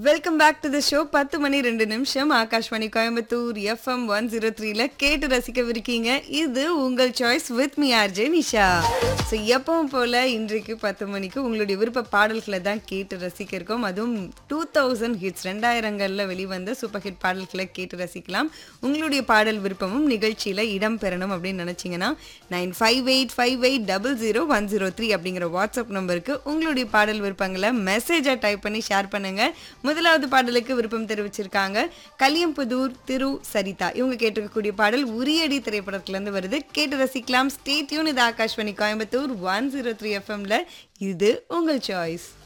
welcome back to the show பத்து மணி ரெண்டு நிமிஷம் Akashvani Coimbatore FM one zero த்ரீல கேட்டு ரசிக்கவிருக்கீங்க இது உங்கள் choice with me RJ Nisha so எப்பவும் போல இன்றைக்கு பத்து மணிக்கு உங்களுடைய விருப்ப பாடல்களை தான் கேட்டு ரசிக்க இருக்கோம் அதுவும் டூ தௌசண்ட் ஹிட்ஸ் ரெண்டாயிரங்களில் வெளிவந்த சூப்பர் ஹிட் பாடல்களை கேட்டு ரசிக்கலாம் உங்களுடைய பாடல் விருப்பமும் நிகழ்ச்சியில் இடம் பெறணும் அப்படின்னு நினச்சிங்கன்னா nine five eight five eight double zero one zero three அப்படிங்கிற வாட்ஸ்அப் நம்பருக்கு உங்களுடைய பாடல் விருப்பங்களை மெசேஜாக டைப் பண்ணி ஷேர் பண்ணுங்க முதலாவது பாடலுக்கு விருப்பம் தெரிவிச்சிருக்காங்க கலியம்புதூர் திரு சரிதா இவங்க கேட்டிருக்கக்கூடிய பாடல் உரியடி திரைப்படத்துல இருந்து வருது கேட்டு ரசிக்கலாம் ஸ்டேட்யூன் இது Akashvani Coimbatore one zero three எஃப்எம்ல இது உங்கள் சாய்ஸ்